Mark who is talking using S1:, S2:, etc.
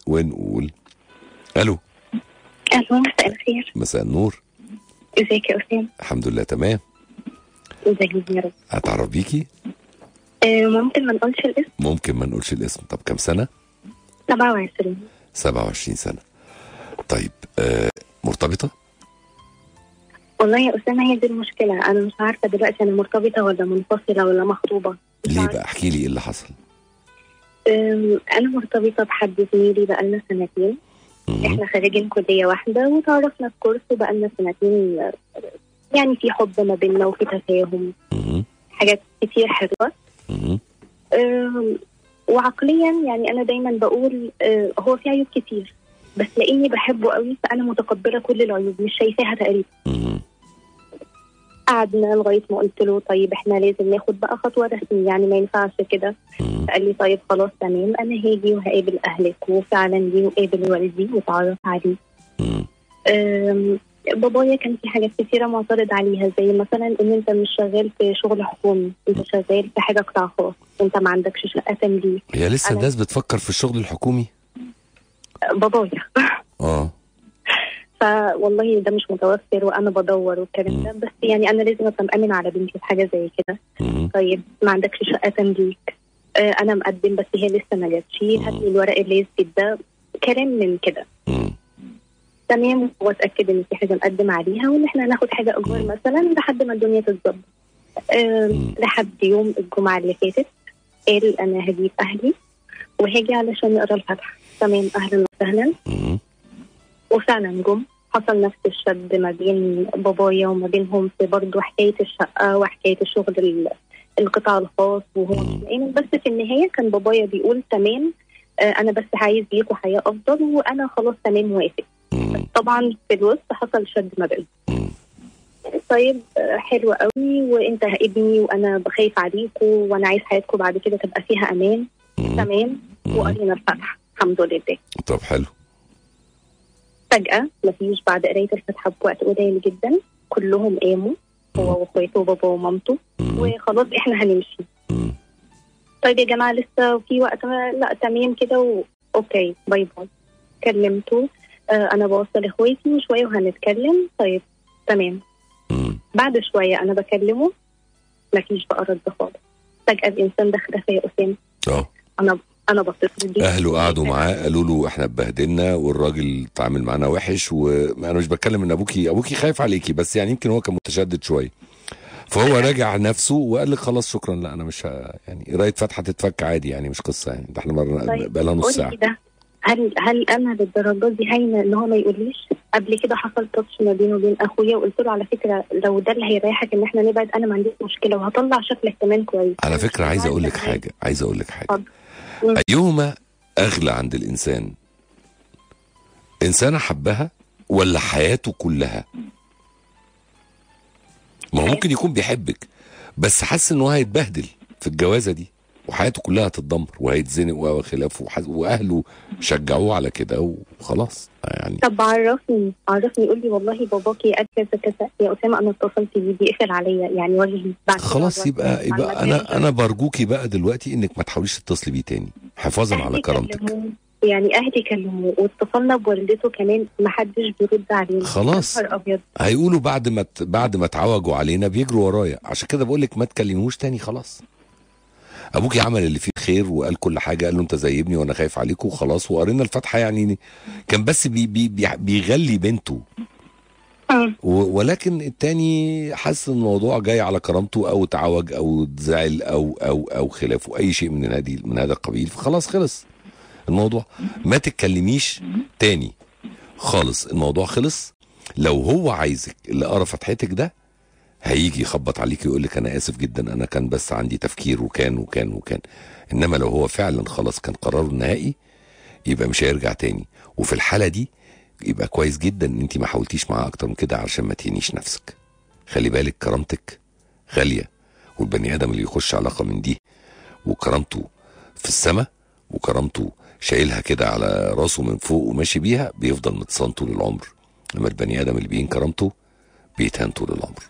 S1: ونقول الو
S2: الو مساء الخير
S1: مساء النور
S2: ازيك يا اسامه
S1: الحمد لله تمام
S2: ازيك يا رب
S1: هتعرف بيكي
S2: آه، ممكن ما نقولش الاسم
S1: ممكن ما نقولش الاسم طب كام سنه
S2: 27
S1: 27 سنه طيب آه مرتبطه
S2: والله يا اسامه هي دي المشكله انا مش عارفه دلوقتي انا مرتبطه ولا منفصله ولا مخطوبه مش
S1: ليه
S2: عارفة.
S1: بقى احكي لي ايه اللي حصل
S2: آم، انا مرتبطه بحد زميلي بقالنا سنتين
S1: مهم.
S2: احنا خريجين كليه واحده وتعرفنا في كورس بقالنا سنتين آه، يعني في حب ما بيننا وفي تفاهم
S1: مهم.
S2: حاجات كتير حلوه
S1: مهم.
S2: آم، وعقليا يعني انا دايما بقول آه، هو في عيوب كتير بس لاني بحبه قوي فانا متقبله كل العيوب مش شايفاها تقريبا
S1: مهم.
S2: قعدنا لغايه ما قلت له طيب احنا لازم ناخد بقى خطوه رسميه يعني ما ينفعش كده
S1: مهم.
S2: قال لي طيب خلاص تمام انا هاجي وهقابل اهلك وفعلا جه وقابل والدي وتعرف عليه
S1: مهم.
S2: أم، بابايا كان في حاجات كتيره معترض عليها زي مثلا ان انت مش شغال في شغل حكومي انت شغال في حاجه قطاع خاص انت ما عندكش شقه تمليك
S1: هي لسه
S2: أنا-
S1: الناس بتفكر في الشغل الحكومي
S2: بابايا
S1: اه
S2: فوالله ده مش متوفر وانا بدور والكلام ده بس يعني انا لازم ابقى مأمن على بنتي في حاجه زي كده
S1: مهم.
S2: طيب ما عندكش شقه تمليك آه انا مقدم بس هي لسه ما جاتش هات لي الورق اللي يثبت ده كلام من كده
S1: مهم.
S2: تمام واتاكد ان في حاجه مقدم عليها وان احنا هناخد حاجه ايجار مثلا لحد ما الدنيا تتظبط آم، لحد يوم الجمعه اللي فاتت قال انا هجيب اهلي وهاجي علشان نقرا الفاتحه تمام اهلا وسهلا
S1: مهم.
S2: وفعلا جم حصل نفس الشد ما بين بابايا وما بينهم في برضه حكايه الشقه وحكايه الشغل ال- القطاع الخاص وهو مش لاقينا بس في النهايه كان بابايا بيقول تمام آه، انا بس عايز ليكوا حياه افضل وانا خلاص تمام وافق
S1: مهم.
S2: طبعا في الوسط حصل شد ما بينهم
S1: مهم.
S2: طيب آه، حلو قوي وانت ابني وانا بخايف عليكوا وانا عايز حياتكم بعد كده تبقى فيها امان
S1: مهم.
S2: تمام وقرينا الفتحه الحمد لله
S1: طب حلو
S2: فجأة مفيش بعد قراية الفاتحة بوقت قليل جدا كلهم قاموا هو واخواته وبابا ومامته
S1: مهم.
S2: وخلاص احنا هنمشي
S1: مهم.
S2: طيب يا جماعة لسه في وقت لا تمام كده و... اوكي باي باي كلمته آه انا بوصل اخواتي وشوية وهنتكلم طيب تمام
S1: مهم.
S2: بعد شوية انا بكلمه مفيش بقى رد خالص فجأة الانسان ده اختفى يا اسامة
S1: اه
S2: انا انا بتصل بيه
S1: اهله قعدوا معاه قالوا له احنا اتبهدلنا والراجل اتعامل معانا وحش وانا مش بتكلم ان ابوكي ابوكي خايف عليكي بس يعني يمكن هو كان متشدد شويه فهو راجع نفسه وقال لك خلاص شكرا لا انا مش ه... يعني قرايه فاتحه تتفك عادي يعني مش قصه يعني ده احنا مر...
S2: طيب،
S1: بقى لها نص ساعه
S2: قولي كده هل هل انا للدرجات دي هاينه ان هو ما يقوليش قبل كده حصل تاتش ما بينه وبين اخويا وقلت له على فكره لو ده اللي هيريحك ان احنا نبعد انا ما عنديش مشكله وهطلع شكلك كمان كويس
S1: على
S2: أنا مش
S1: فكره عايز اقول لك
S2: عارفة
S1: حاجه عايز اقول لك حاجه
S2: اتفضل. مم.
S1: ايهما اغلى عند الانسان انسانه حبها ولا حياته كلها ما هو ممكن يكون بيحبك بس حاسس ان هو هيتبهدل في الجوازه دي وحياته كلها هتتدمر وهيتزنق وخلافه وح- واهله شجعوه على كده وخلاص يعني
S2: طب عرفني عرفني قول لي والله باباكي قال كذا كذا يا اسامه انا اتصلت بيه بيقفل عليا يعني وجهي بعد كده
S1: خلاص
S2: عرفني
S1: يبقى يبقى
S2: معلومات
S1: انا
S2: غريبة.
S1: انا برجوكي بقى دلوقتي انك ما تحاوليش تتصلي بيه تاني حفاظا على
S2: أهلي
S1: كرامتك
S2: كلموه، يعني اهلي كلموه واتصلنا بوالدته كمان ما حدش بيرد علينا
S1: خلاص.
S2: يا نهار ابيض
S1: هيقولوا بعد ما ت- بعد ما اتعوجوا علينا بيجروا ورايا عشان كده بقول لك ما تكلموش تاني خلاص ابوكي عمل اللي فيه الخير وقال كل حاجه قال له انت زي ابني وانا خايف عليك وخلاص وقرينا الفاتحه يعني كان بس بي بي بي بيغلي بنته
S2: مم.
S1: و- ولكن التاني حس ان الموضوع جاي على كرامته او اتعوج او اتزعل او او او خلافه اي شيء من هذه من هذا القبيل فخلاص خلص الموضوع ما تتكلميش تاني خالص الموضوع خلص لو هو عايزك اللي قرا فتحتك ده هيجي يخبط عليك يقول لك انا اسف جدا انا كان بس عندي تفكير وكان وكان وكان انما لو هو فعلا خلاص كان قراره النهائي يبقى مش هيرجع تاني وفي الحاله دي يبقى كويس جدا ان انت ما حاولتيش معاه اكتر من كده علشان ما تهينيش نفسك خلي بالك كرامتك غاليه والبني ادم اللي يخش علاقه من دي وكرامته في السماء وكرامته شايلها كده على راسه من فوق وماشي بيها بيفضل متصان طول العمر اما البني ادم اللي بيهين كرامته بيتهان طول العمر